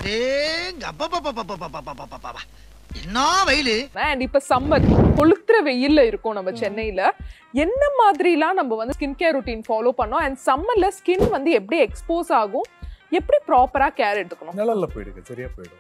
அடேங்க அப்பப்பப்பப்பப்பப்பப்பப்பப்பப்பா. என்ன வெயிலு அண்ட் இப்ப சம்மர் கொளுத்துற வெயில்ல இருக்கோம் நம்ம சென்னையில என்ன மாதிரிலாம் நம்ம வந்து ஸ்கின் கேர் ரொட்டீன் ஃபாலோ பண்ணோம் அண்ட் சம்மர்ல ஸ்கின் வந்து எப்படி எக்ஸ்போஸ் ஆகும் எப்படி ப்ராப்பரா கேர் எடுத்துக்கணும் நிழல்ல போயிடுங்க சரியா போயிடும்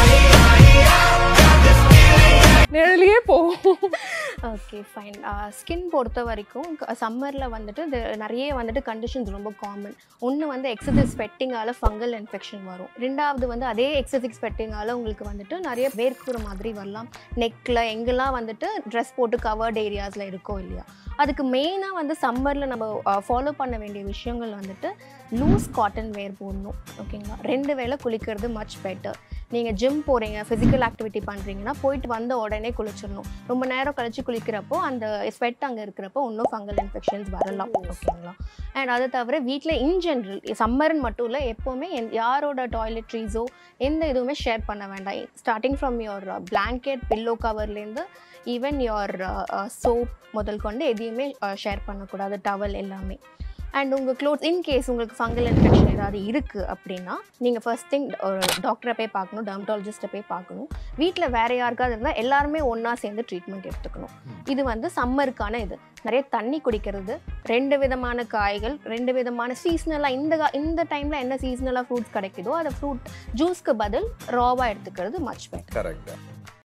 நிழலையே போகும் ஓகே ஃபைன் ஸ்கின் பொறுத்த வரைக்கும் சம்மரில் வந்துட்டு இது நிறைய வந்துட்டு கண்டிஷன்ஸ் ரொம்ப காமன் ஒன்று வந்து எக்ஸசைஸ் ஸ்வெட்டிங்கால ஃபங்கல் இன்ஃபெக்ஷன் வரும் ரெண்டாவது வந்து அதே எக்ஸசைஸ் ஸ்வெட்டிங்கால உங்களுக்கு வந்துட்டு நிறைய வேர்க்குற மாதிரி வரலாம் நெக்கில் எங்கெல்லாம் வந்துட்டு ட்ரெஸ் போட்டு கவர்ட் ஏரியாஸில் இருக்கோ இல்லையா அதுக்கு மெயினாக வந்து சம்மரில் நம்ம ஃபாலோ பண்ண வேண்டிய விஷயங்கள் வந்துட்டு லூஸ் காட்டன் வேர் போடணும் ஓகேங்களா ரெண்டு வேளை குளிக்கிறது மச் பெட்டர் நீங்கள் ஜிம் போகிறீங்க ஃபிசிக்கல் ஆக்டிவிட்டி பண்ணுறீங்கன்னா போயிட்டு வந்த உடனே குளிச்சிடணும் ரொம்ப நேரம் கழிச்சு குளிக்கிறப்போ அந்த ஸ்வெட் அங்கே இருக்கிறப்போ இன்னும் ஃபங்கல் இன்ஃபெக்ஷன்ஸ் வரலாம் ஓகேங்களா அண்ட் அதை தவிர வீட்டில் இன் ஜென்ரல் சம்மர்னு மட்டும் இல்லை எப்போவுமே என் யாரோட டாய்லெட்ரிஸோ எந்த இதுவுமே ஷேர் பண்ண வேண்டாம் starting from your blanket pillow கவர்லேருந்து ஈவன் யுவர் சோப் முதல் கொண்டு எதையுமே ஷேர் பண்ணக்கூடாது டவல் எல்லாமே அண்ட் உங்கள் க்ளோத்ஸ் இன்கேஸ் உங்களுக்கு ஃபங்கல் இன்ஃபெக்ஷன் ஏதாவது இருக்குது அப்படின்னா நீங்கள் ஃபர்ஸ்ட் திங் ஒரு டாக்டரை போய் பார்க்கணும் டெர்மட்டாலஜிஸ்ட்டை போய் பார்க்கணும் வீட்டில் வேற யாருக்காவது இருந்தால் எல்லாருமே ஒன்றா சேர்ந்து ட்ரீட்மெண்ட் எடுத்துக்கணும் இது வந்து சம்மருக்கான இது நிறைய தண்ணி குடிக்கிறது ரெண்டு விதமான காய்கள் ரெண்டு விதமான சீஸ்னலாக இந்த கா- இந்த டைமில் என்ன சீஸ்னலாக ஃப்ரூட்ஸ் கிடைக்குதோ அதை ஃப்ரூட் ஜூஸ்க்கு பதில் ராவாக எடுத்துக்கிறது மச் பெட்டர் கரெக்ட்